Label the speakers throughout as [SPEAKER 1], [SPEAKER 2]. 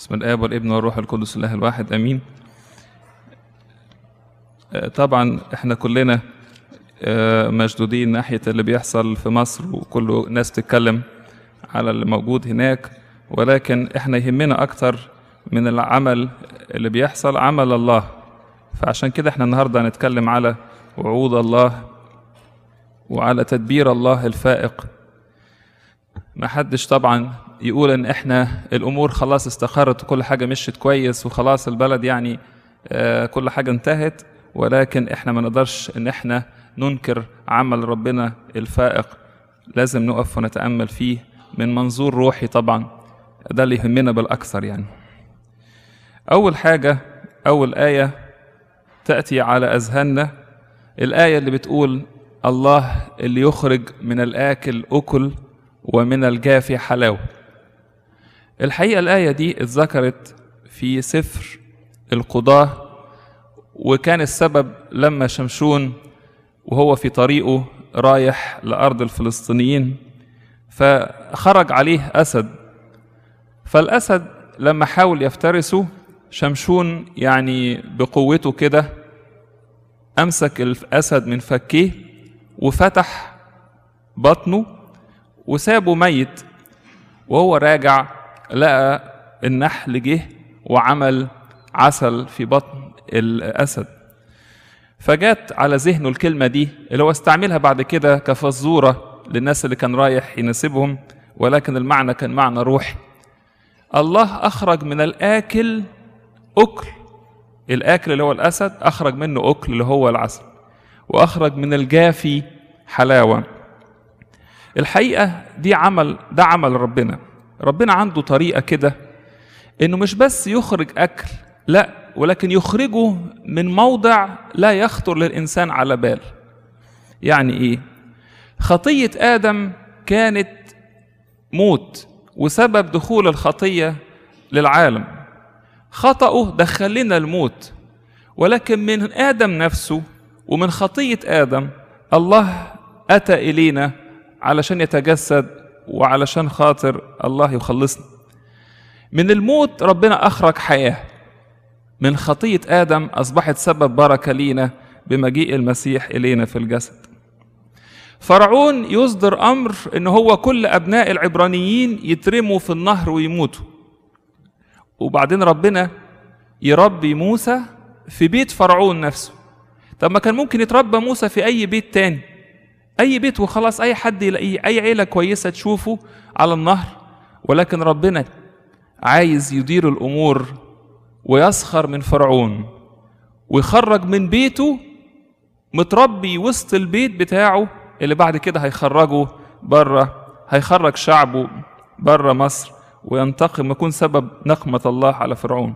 [SPEAKER 1] بسم الآب والابن والروح القدس الله الواحد آمين آه، طبعا احنا كلنا آه، مشدودين ناحية اللي بيحصل في مصر وكل ناس تتكلم على اللي موجود هناك ولكن احنا يهمنا أكتر من العمل اللي بيحصل عمل الله فعشان كده احنا النهاردة هنتكلم على وعود الله وعلى تدبير الله الفائق ما حدش طبعا يقول ان احنا الامور خلاص استقرت وكل حاجه مشيت كويس وخلاص البلد يعني آه، كل حاجه انتهت ولكن احنا ما نقدرش ان احنا ننكر عمل ربنا الفائق لازم نقف ونتامل فيه من منظور روحي طبعا ده اللي يهمنا بالاكثر يعني اول حاجه اول ايه تاتي على اذهاننا الايه اللي بتقول الله اللي يخرج من الاكل اكل ومن الجافي حلاوه الحقيقه الايه دي اتذكرت في سفر القضاه وكان السبب لما شمشون وهو في طريقه رايح لارض الفلسطينيين فخرج عليه اسد فالاسد لما حاول يفترسه شمشون يعني بقوته كده امسك الاسد من فكيه وفتح بطنه وسابه ميت وهو راجع لقى النحل جه وعمل عسل في بطن الاسد فجات على ذهنه الكلمة دي اللي هو استعملها بعد كده كفزورة للناس اللي كان رايح يناسبهم ولكن المعنى كان معنى روحي الله أخرج من الآكل أكل الآكل اللي هو الأسد أخرج منه أكل اللي هو العسل وأخرج من الجافي حلاوة الحقيقة دي عمل ده عمل ربنا ربنا عنده طريقة كده إنه مش بس يخرج أكل لا ولكن يخرجه من موضع لا يخطر للإنسان على بال يعني إيه خطية آدم كانت موت وسبب دخول الخطية للعالم خطأه دخل لنا الموت ولكن من آدم نفسه ومن خطية آدم الله أتى إلينا علشان يتجسد وعلشان خاطر الله يخلصنا من الموت ربنا أخرج حياة من خطية آدم أصبحت سبب بركة لينا بمجيء المسيح إلينا في الجسد فرعون يصدر أمر إن هو كل أبناء العبرانيين يترموا في النهر ويموتوا وبعدين ربنا يربي موسى في بيت فرعون نفسه طب ما كان ممكن يتربى موسى في أي بيت تاني أي بيت وخلاص أي حد يلاقيه أي عيلة كويسة تشوفه على النهر ولكن ربنا عايز يدير الأمور ويسخر من فرعون ويخرج من بيته متربي وسط البيت بتاعه اللي بعد كده هيخرجه بره هيخرج شعبه بره مصر وينتقم يكون سبب نقمة الله على فرعون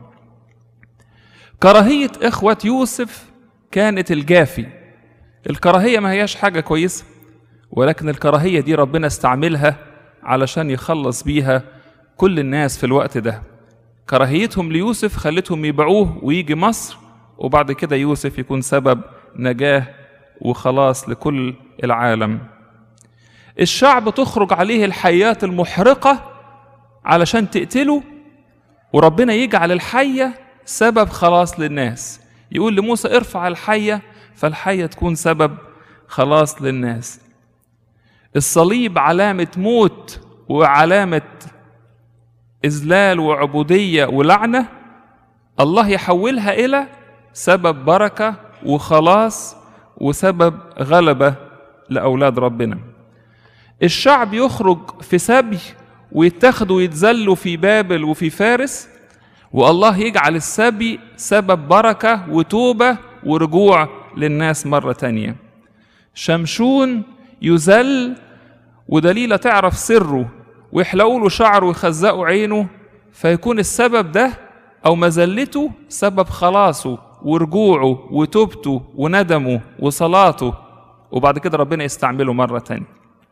[SPEAKER 1] كراهية إخوة يوسف كانت الجافي الكراهية ما هياش حاجة كويسة ولكن الكراهية دي ربنا استعملها علشان يخلص بيها كل الناس في الوقت ده كراهيتهم ليوسف خلتهم يبيعوه ويجي مصر وبعد كده يوسف يكون سبب نجاة وخلاص لكل العالم الشعب تخرج عليه الحيات المحرقة علشان تقتله وربنا يجعل الحية سبب خلاص للناس يقول لموسى ارفع الحية فالحية تكون سبب خلاص للناس الصليب علامة موت وعلامة إذلال وعبودية ولعنة الله يحولها إلى سبب بركة وخلاص وسبب غلبة لأولاد ربنا الشعب يخرج في سبي ويتخذوا ويتذلوا في بابل وفي فارس والله يجعل السبي سبب بركة وتوبة ورجوع للناس مرة تانية شمشون يذل ودليلة تعرف سره ويحلقوا له شعره ويخزقوا عينه فيكون السبب ده أو مذلته سبب خلاصه ورجوعه وتوبته وندمه وصلاته وبعد كده ربنا يستعمله مرة تانية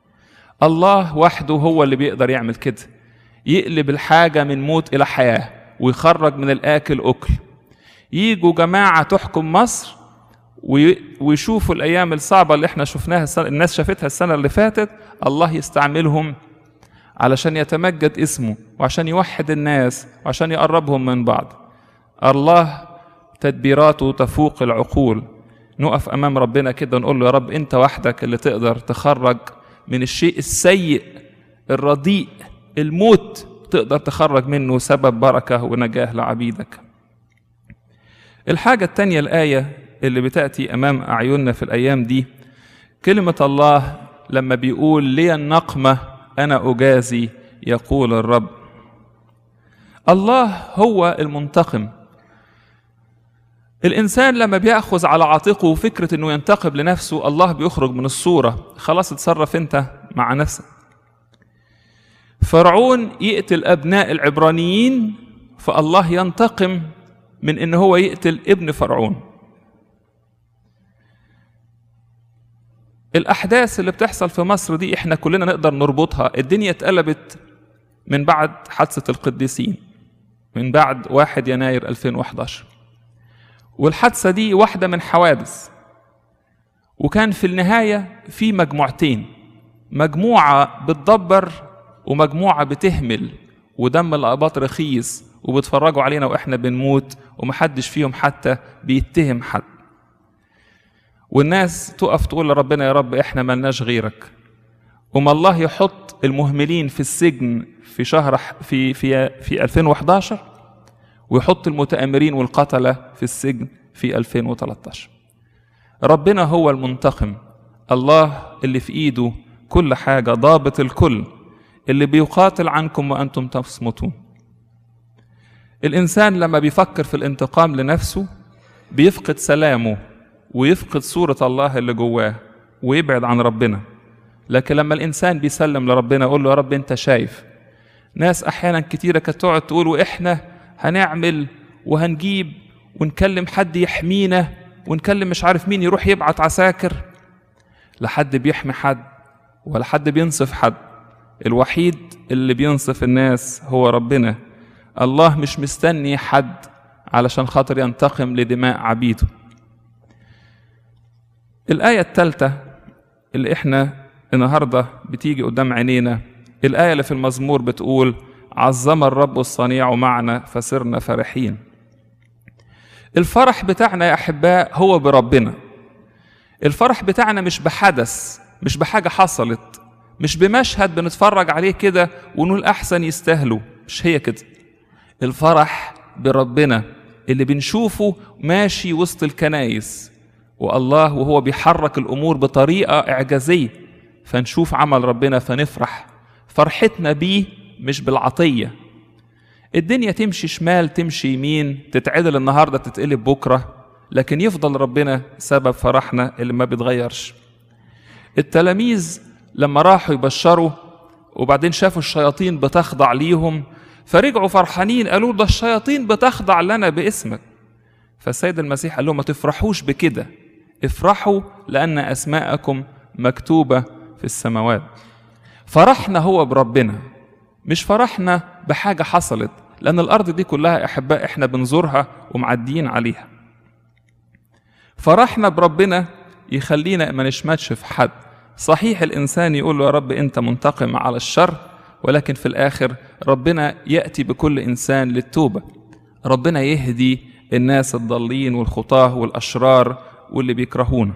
[SPEAKER 1] الله وحده هو اللي بيقدر يعمل كده يقلب الحاجة من موت إلى حياة ويخرج من الآكل أكل يجوا جماعة تحكم مصر ويشوفوا الأيام الصعبة اللي احنا شفناها السنة الناس شافتها السنة اللي فاتت الله يستعملهم علشان يتمجد اسمه وعشان يوحد الناس وعشان يقربهم من بعض الله تدبيراته تفوق العقول نقف امام ربنا كده نقول له يا رب انت وحدك اللي تقدر تخرج من الشيء السيء الرديء الموت تقدر تخرج منه سبب بركه ونجاه لعبيدك الحاجه التانيه الايه اللي بتاتي امام اعيننا في الايام دي كلمه الله لما بيقول لي النقمه انا اجازي يقول الرب الله هو المنتقم الإنسان لما بيأخذ على عاتقه فكرة إنه ينتقم لنفسه الله بيخرج من الصورة خلاص اتصرف أنت مع نفسك فرعون يقتل أبناء العبرانيين فالله ينتقم من إن هو يقتل ابن فرعون الأحداث اللي بتحصل في مصر دي إحنا كلنا نقدر نربطها الدنيا اتقلبت من بعد حادثة القديسين من بعد 1 يناير 2011 والحادثة دي واحدة من حوادث وكان في النهاية في مجموعتين مجموعة بتدبر ومجموعة بتهمل ودم الأباط رخيص وبيتفرجوا علينا وإحنا بنموت ومحدش فيهم حتى بيتهم حد والناس تقف تقول لربنا يا رب إحنا ملناش غيرك وما الله يحط المهملين في السجن في شهر في في في 2011 ويحط المتآمرين والقتلة في السجن في 2013 ربنا هو المنتقم الله اللي في ايده كل حاجة ضابط الكل اللي بيقاتل عنكم وأنتم تصمتون الإنسان لما بيفكر في الانتقام لنفسه بيفقد سلامه ويفقد صورة الله اللي جواه ويبعد عن ربنا لكن لما الإنسان بيسلم لربنا يقول له يا رب أنت شايف ناس أحيانا كتيرة كانت تقعد تقول وإحنا هنعمل وهنجيب ونكلم حد يحمينا ونكلم مش عارف مين يروح يبعت عساكر لا حد بيحمي حد ولا حد بينصف حد الوحيد اللي بينصف الناس هو ربنا الله مش مستني حد علشان خاطر ينتقم لدماء عبيده الآية الثالثة اللي احنا النهاردة بتيجي قدام عينينا الآية اللي في المزمور بتقول عظم الرب الصنيع معنا فصرنا فرحين الفرح بتاعنا يا احباء هو بربنا الفرح بتاعنا مش بحدث مش بحاجه حصلت مش بمشهد بنتفرج عليه كده ونقول احسن يستاهلوا مش هي كده الفرح بربنا اللي بنشوفه ماشي وسط الكنايس والله وهو بيحرك الامور بطريقه اعجازيه فنشوف عمل ربنا فنفرح فرحتنا بيه مش بالعطيه الدنيا تمشي شمال تمشي يمين تتعدل النهارده تتقلب بكره لكن يفضل ربنا سبب فرحنا اللي ما بيتغيرش التلاميذ لما راحوا يبشروا وبعدين شافوا الشياطين بتخضع ليهم فرجعوا فرحانين قالوا ده الشياطين بتخضع لنا باسمك فالسيد المسيح قال لهم ما تفرحوش بكده افرحوا لأن أسماءكم مكتوبة في السماوات فرحنا هو بربنا مش فرحنا بحاجة حصلت لأن الأرض دي كلها أحباء إحنا بنزورها ومعديين عليها فرحنا بربنا يخلينا ما نشمتش في حد صحيح الإنسان يقول له يا رب أنت منتقم على الشر ولكن في الآخر ربنا يأتي بكل إنسان للتوبة ربنا يهدي الناس الضالين والخطاه والأشرار واللي بيكرهونا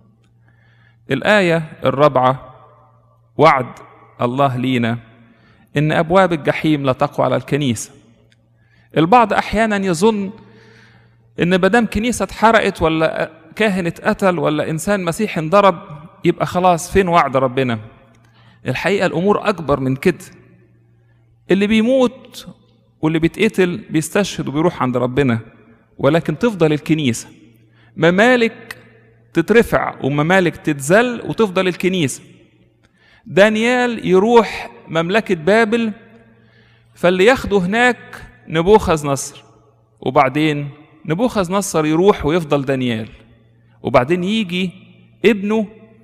[SPEAKER 1] الآية الرابعة وعد الله لينا إن أبواب الجحيم لا تقوى على الكنيسة البعض أحيانا يظن إن مادام كنيسة اتحرقت ولا كاهن اتقتل ولا إنسان مسيحي انضرب يبقى خلاص فين وعد ربنا الحقيقة الأمور أكبر من كده اللي بيموت واللي بيتقتل بيستشهد وبيروح عند ربنا ولكن تفضل الكنيسة ممالك تترفع وممالك تتذل وتفضل الكنيسة دانيال يروح مملكة بابل فاللي ياخده هناك نبوخذ نصر وبعدين نبوخذ نصر يروح ويفضل دانيال وبعدين يجي ابنه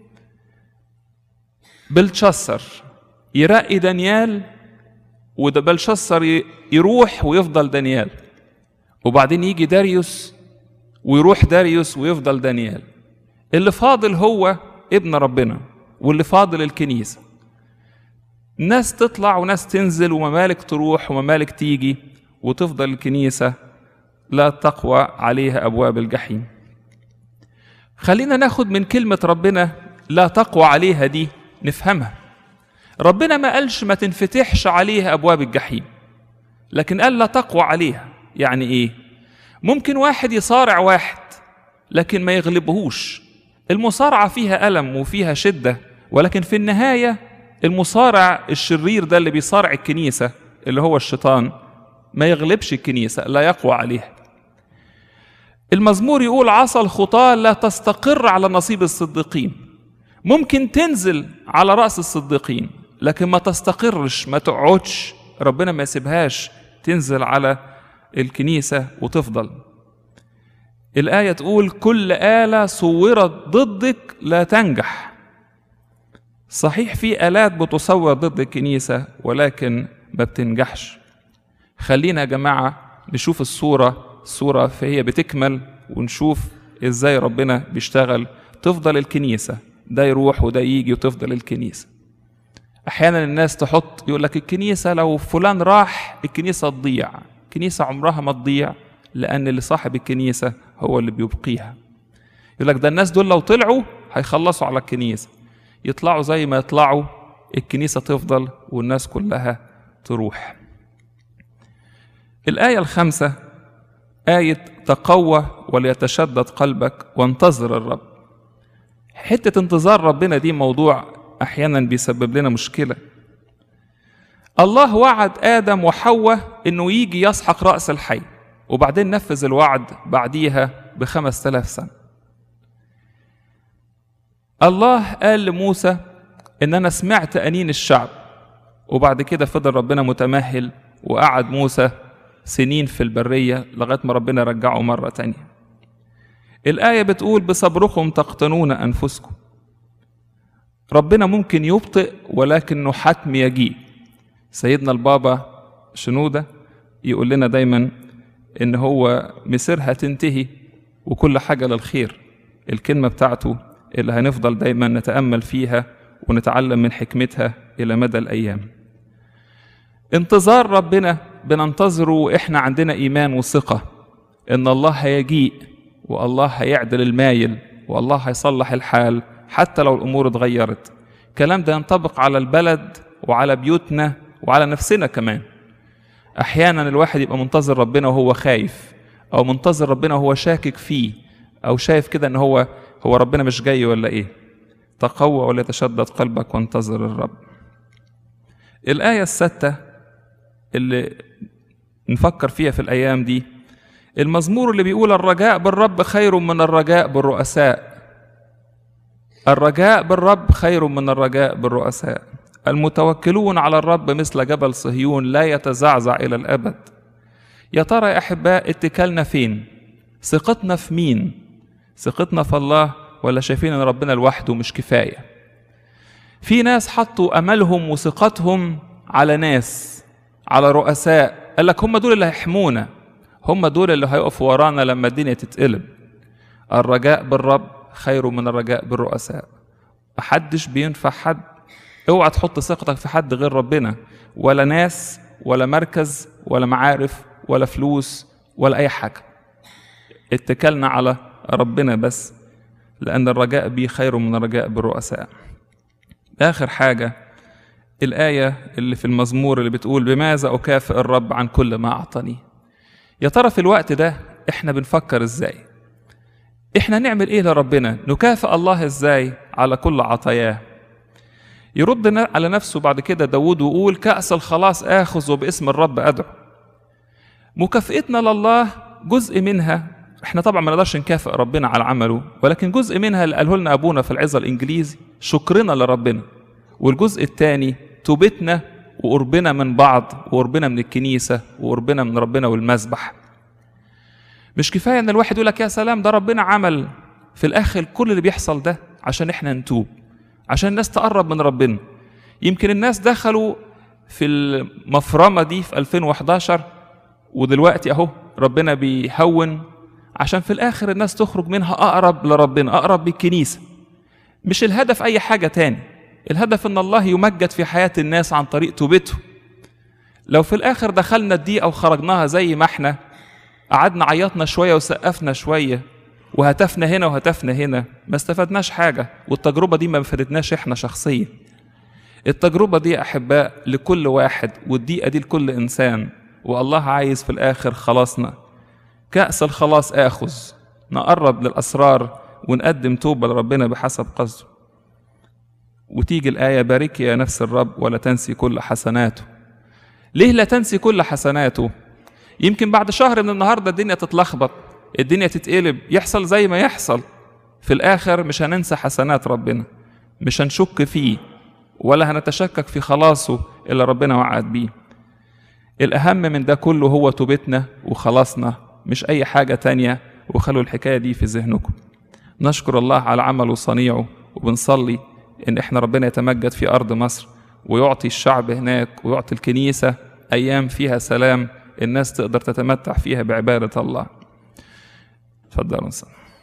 [SPEAKER 1] بلتشسر يرقي دانيال وده بلشسر يروح ويفضل دانيال وبعدين يجي داريوس ويروح داريوس ويفضل دانيال اللي فاضل هو ابن ربنا واللي فاضل الكنيسة ناس تطلع وناس تنزل وممالك تروح وممالك تيجي وتفضل الكنيسة لا تقوى عليها أبواب الجحيم خلينا ناخد من كلمة ربنا لا تقوى عليها دي نفهمها ربنا ما قالش ما تنفتحش عليها أبواب الجحيم لكن قال لا تقوى عليها يعني إيه ممكن واحد يصارع واحد لكن ما يغلبهوش المصارعة فيها ألم وفيها شدة ولكن في النهاية المصارع الشرير ده اللي بيصارع الكنيسة اللي هو الشيطان ما يغلبش الكنيسة لا يقوى عليها المزمور يقول عصا الخطاة لا تستقر على نصيب الصديقين ممكن تنزل على رأس الصديقين لكن ما تستقرش ما تقعدش ربنا ما يسيبهاش تنزل على الكنيسة وتفضل الآية تقول كل آلة صورت ضدك لا تنجح صحيح في آلات بتصور ضد الكنيسة ولكن ما بتنجحش خلينا يا جماعة نشوف الصورة الصورة فهي بتكمل ونشوف ازاي ربنا بيشتغل تفضل الكنيسة ده يروح وده يجي وتفضل الكنيسة أحيانا الناس تحط يقول لك الكنيسة لو فلان راح الكنيسة تضيع الكنيسة عمرها ما تضيع لأن اللي صاحب الكنيسة هو اللي بيبقيها يقول لك ده الناس دول لو طلعوا هيخلصوا على الكنيسة يطلعوا زي ما يطلعوا الكنيسة تفضل والناس كلها تروح الآية الخامسة آية تقوى وليتشدد قلبك وانتظر الرب حتة انتظار ربنا دي موضوع أحيانا بيسبب لنا مشكلة الله وعد آدم وحواء إنه يجي يسحق رأس الحي وبعدين نفذ الوعد بعديها بخمس تلاف سنة الله قال لموسى إن أنا سمعت أنين الشعب وبعد كده فضل ربنا متمهل وقعد موسى سنين في البرية لغاية ما ربنا رجعه مرة تانية الآية بتقول بصبركم تقتنون أنفسكم ربنا ممكن يبطئ ولكنه حتم يجيء سيدنا البابا شنودة يقول لنا دايما إن هو مسيرها تنتهي وكل حاجة للخير الكلمة بتاعته اللي هنفضل دايما نتأمل فيها ونتعلم من حكمتها إلى مدى الأيام انتظار ربنا بننتظره واحنا عندنا ايمان وثقه ان الله هيجيء والله هيعدل المايل والله هيصلح الحال حتى لو الامور اتغيرت الكلام ده ينطبق على البلد وعلى بيوتنا وعلى نفسنا كمان احيانا الواحد يبقى منتظر ربنا وهو خايف او منتظر ربنا وهو شاكك فيه او شايف كده ان هو هو ربنا مش جاي ولا ايه تقوى وليتشدد قلبك وانتظر الرب الايه السادسه اللي نفكر فيها في الأيام دي المزمور اللي بيقول الرجاء بالرب خير من الرجاء بالرؤساء الرجاء بالرب خير من الرجاء بالرؤساء المتوكلون على الرب مثل جبل صهيون لا يتزعزع إلى الأبد يا ترى يا أحباء اتكالنا فين ثقتنا في مين ثقتنا في الله ولا شايفين ان ربنا لوحده مش كفايه في ناس حطوا املهم وثقتهم على ناس على رؤساء قال لك هم دول اللي هيحمونا هم دول اللي هيقفوا ورانا لما الدنيا تتقلب الرجاء بالرب خير من الرجاء بالرؤساء محدش بينفع حد اوعى تحط ثقتك في حد غير ربنا ولا ناس ولا مركز ولا معارف ولا فلوس ولا اي حاجه اتكلنا على ربنا بس لان الرجاء بيه خير من الرجاء بالرؤساء اخر حاجه الآية اللي في المزمور اللي بتقول بماذا أكافئ الرب عن كل ما أعطاني يا ترى في الوقت ده إحنا بنفكر إزاي إحنا نعمل إيه لربنا نكافئ الله إزاي على كل عطاياه يرد على نفسه بعد كده داود ويقول كأس الخلاص آخذ وباسم الرب أدعو مكافئتنا لله جزء منها احنا طبعا ما نقدرش نكافئ ربنا على عمله ولكن جزء منها اللي قاله لنا ابونا في العظه الانجليزي شكرنا لربنا والجزء الثاني توبتنا وقربنا من بعض وقربنا من الكنيسة وقربنا من ربنا والمسبح مش كفاية ان الواحد يقول لك يا سلام ده ربنا عمل في الاخر كل اللي بيحصل ده عشان احنا نتوب عشان الناس تقرب من ربنا يمكن الناس دخلوا في المفرمة دي في 2011 ودلوقتي اهو ربنا بيهون عشان في الاخر الناس تخرج منها اقرب لربنا اقرب بالكنيسة مش الهدف اي حاجة تاني الهدف ان الله يمجد في حياة الناس عن طريق توبته لو في الاخر دخلنا الدقيقة وخرجناها زي ما احنا قعدنا عيطنا شوية وسقفنا شوية وهتفنا هنا وهتفنا هنا ما استفدناش حاجة والتجربة دي ما فادتناش احنا شخصيا التجربة دي أحباء لكل واحد والدقيقة دي لكل إنسان والله عايز في الآخر خلاصنا كأس الخلاص آخذ نقرب للأسرار ونقدم توبة لربنا بحسب قصده وتيجي الآية باركي يا نفس الرب ولا تنسي كل حسناته ليه لا تنسي كل حسناته يمكن بعد شهر من النهاردة الدنيا تتلخبط الدنيا تتقلب يحصل زي ما يحصل في الآخر مش هننسى حسنات ربنا مش هنشك فيه ولا هنتشكك في خلاصه اللي ربنا وعد بيه الأهم من ده كله هو توبتنا وخلاصنا مش أي حاجة تانية وخلوا الحكاية دي في ذهنكم نشكر الله على عمله وصنيعه وبنصلي إن إحنا ربنا يتمجد في أرض مصر ويعطي الشعب هناك ويعطي الكنيسة أيام فيها سلام الناس تقدر تتمتع فيها بعبادة الله تفضلوا نصلي